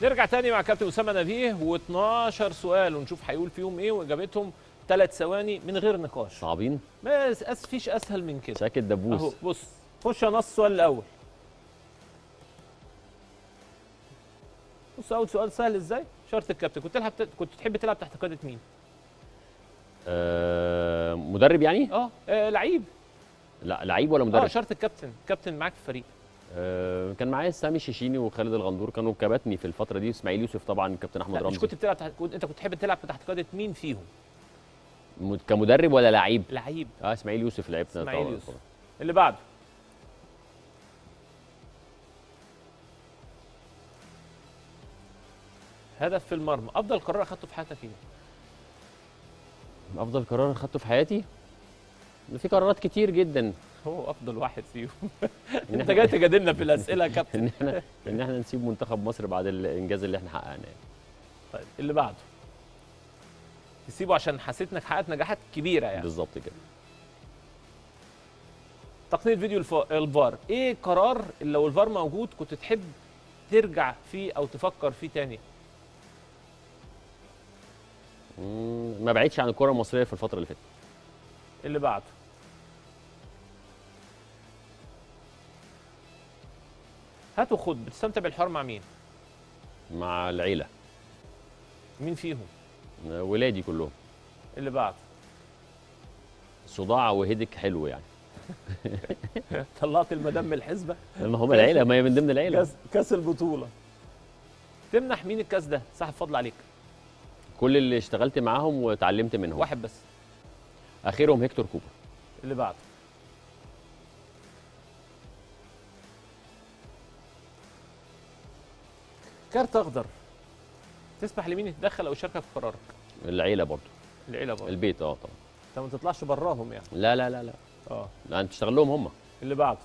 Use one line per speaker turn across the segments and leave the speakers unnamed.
نرجع تاني مع كابتن اسامه نبيه و12 سؤال ونشوف هيقول فيهم ايه واجابتهم ثلاث ثواني من غير نقاش
صعبين
ما أس- فيش اسهل من كده
ساكت
اهو
دبوس
بص خش يا نص السؤال الاول بص اول سؤال سهل ازاي شرط الكابتن كنت تلعب كنت تحب تلعب تحت قياده مين
آه مدرب يعني
اه, آه لعيب
لا لعيب ولا
اه
مدرب
شرط الكابتن كابتن معاك في الفريق
آه كان معايا سامي الشيشيني وخالد الغندور كانوا كباتني في الفتره دي اسماعيل يوسف طبعا كابتن احمد
لا مش
رمزي
كنت بتلعب تحت كنت انت كنت تحب تلعب تحت قياده مين فيهم
مد- كمدرب ولا لعيب
لعيب
اه اسماعيل يوسف لعبنا
اسماعيل
طبعا
يوسف. اللي بعده هدف في المرمى افضل قرار اخدته في حياتك ايه
افضل قرار خدته في حياتي في قرارات كتير جدا
هو افضل واحد فيهم
إن
انت
إحنا-
جاي تجادلنا في الاسئله يا كابتن
ان احنا ان احنا نسيب منتخب مصر بعد الانجاز اللي احنا حققناه
طيب اللي بعده تسيبه عشان حسيت انك حققت نجاحات كبيره يعني
بالظبط كده
تقنيه فيديو الف... الفار ايه قرار اللي لو الفار موجود كنت تحب ترجع فيه او تفكر فيه تاني
مم، ما بعيدش عن الكره المصريه في الفتره اللي فاتت
اللي بعده هات وخد بتستمتع بالحوار مع مين
مع العيله
مين فيهم
آه، ولادي كلهم
اللي بعده
صداع وهدك حلو يعني
طلعت المدام من الحسبه
ما هم العيله ما هي من ضمن العيله
كاس كاس البطوله تمنح مين الكاس ده صاحب فضل عليك
كل اللي اشتغلت معاهم وتعلمت منهم
واحد بس
اخرهم هيكتور كوبر
اللي بعده كارت اخضر تسمح لمين يتدخل او يشاركك في قرارك
العيله برضو
العيله برضه
البيت اه طبعا
انت ما تطلعش براهم يعني
لا لا لا لا
اه
لا انت تشتغل لهم هم
اللي بعده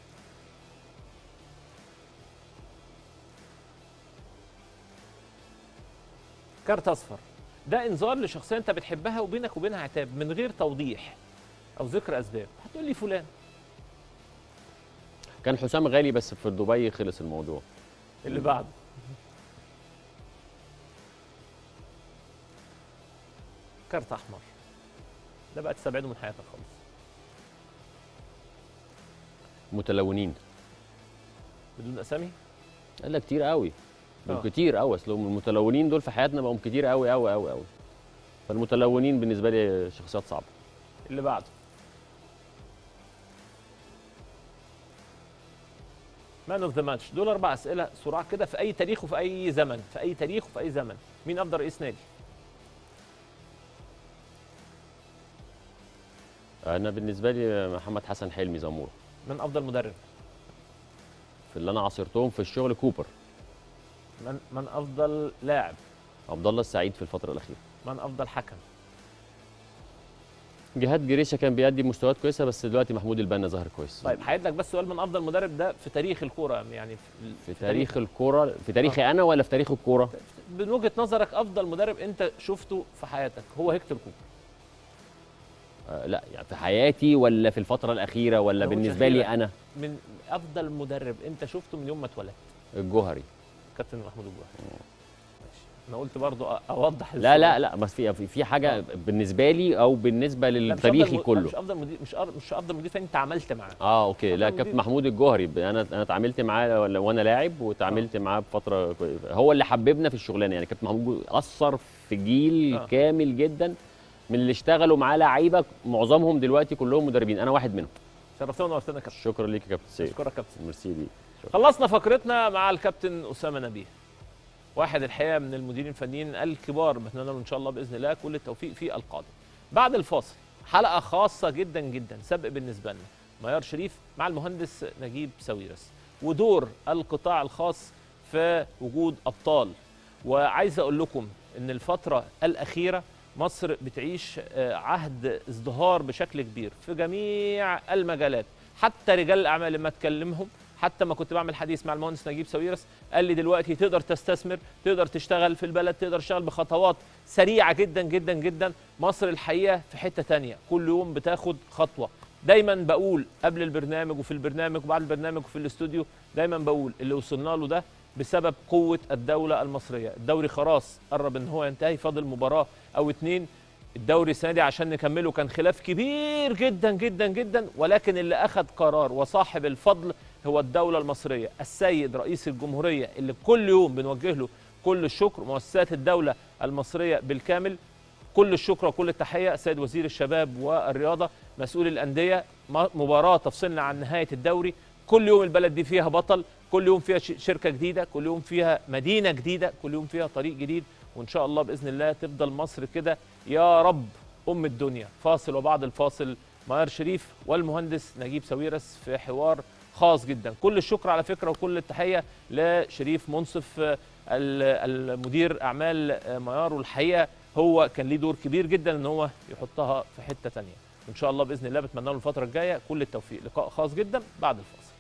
كارت اصفر ده انذار لشخصيه انت بتحبها وبينك وبينها عتاب من غير توضيح او ذكر اسباب هتقول لي فلان
كان حسام غالي بس في دبي خلص الموضوع
اللي بعده كارت احمر ده بقى تستبعده من حياتك خالص
متلونين
بدون اسامي
قال لك كتير قوي
آه.
دول كتير قوي اصلهم المتلونين دول في حياتنا بقوا كتير قوي قوي قوي قوي فالمتلونين بالنسبه لي شخصيات صعبه
اللي بعده مان اوف ذا ماتش دول اربع اسئله صراع كده في اي تاريخ وفي اي زمن في اي تاريخ وفي اي زمن مين افضل رئيس نادي
انا بالنسبه لي محمد حسن حلمي زموره
من افضل مدرب
في اللي انا عاصرتهم في الشغل كوبر
من من افضل لاعب
عبد الله السعيد في الفتره الاخيره
من افضل حكم
جهاد جريشه كان بيأدي مستويات كويسه بس دلوقتي محمود البنا ظهر كويس
طيب هعيد لك بس سؤال من افضل مدرب ده في تاريخ الكوره يعني في,
في تاريخ الكوره في تاريخي انا ولا في تاريخ الكوره
من وجهه نظرك افضل مدرب انت شفته في حياتك هو هيكتور كوبر
آه لا يعني في حياتي ولا في الفتره الاخيره ولا
هو مش
بالنسبه لي
أخيرة.
انا
من افضل مدرب انت شفته من يوم ما اتولدت
الجوهري
كابتن محمود الجوهري ماشي انا قلت برضو أ- اوضح
لا
السؤال.
لا لا بس في في- في حاجه بالنسبه لي او بالنسبه
لا، مش
للتاريخي
أفضل م-
كله
مش افضل مدير مش أر- مش افضل مدير فني انت عملت معاه
اه اوكي لا
أفضل
كابتن
مدير.
محمود الجوهري ب- انا انا اتعاملت معاه ولا- وانا لاعب واتعاملت معاه بفتره كوي- هو اللي حببنا في الشغلانه يعني كابتن محمود اثر في جيل
آه.
كامل جدا من اللي اشتغلوا معاه لعيبه معظمهم دلوقتي كلهم مدربين انا واحد منهم
شرفتنا ونورتنا يا كابتن
شكرا ليك يا كابتن سيف
اشكرك كابتن
ميرسي ليك شكرا.
خلصنا فقرتنا مع الكابتن اسامه نبيه واحد الحقيقه من المديرين الفنيين الكبار بتمنى له ان شاء الله باذن الله كل التوفيق في القادم بعد الفاصل حلقه خاصه جدا جدا سبق بالنسبه لنا ميار شريف مع المهندس نجيب ساويرس ودور القطاع الخاص في وجود ابطال وعايز اقول لكم ان الفتره الاخيره مصر بتعيش آه، عهد ازدهار بشكل كبير في جميع المجالات حتى رجال الاعمال لما تكلمهم حتى ما كنت بعمل حديث مع المهندس نجيب ساويرس قال لي دلوقتي تقدر تستثمر تقدر تشتغل في البلد تقدر تشتغل بخطوات سريعه جدا جدا جدا مصر الحقيقه في حته تانية كل يوم بتاخد خطوه دايما بقول قبل البرنامج وفي البرنامج وبعد البرنامج وفي الاستوديو دايما بقول اللي وصلنا له ده بسبب قوه الدوله المصريه الدوري خلاص قرب ان هو ينتهي فاضل مباراه او اتنين الدوري السنه دي عشان نكمله كان خلاف كبير جدا جدا جدا ولكن اللي اخذ قرار وصاحب الفضل هو الدوله المصريه السيد رئيس الجمهوريه اللي كل يوم بنوجه له كل الشكر مؤسسات الدوله المصريه بالكامل كل الشكر وكل التحيه السيد وزير الشباب والرياضه مسؤول الانديه م- مباراه تفصلنا عن نهايه الدوري كل يوم البلد دي فيها بطل كل يوم فيها ش- شركه جديده كل يوم فيها مدينه جديده كل يوم فيها طريق جديد وان شاء الله باذن الله تفضل مصر كده يا رب ام الدنيا فاصل وبعد الفاصل ماهر شريف والمهندس نجيب ساويرس في حوار خاص جدا كل الشكر على فكره وكل التحيه لشريف منصف آه، ال- المدير اعمال آه، ميار والحقيقه هو كان ليه دور كبير جدا ان هو يحطها في حته تانية ان شاء الله باذن الله بتمنى له الفتره الجايه كل التوفيق لقاء خاص جدا بعد الفاصل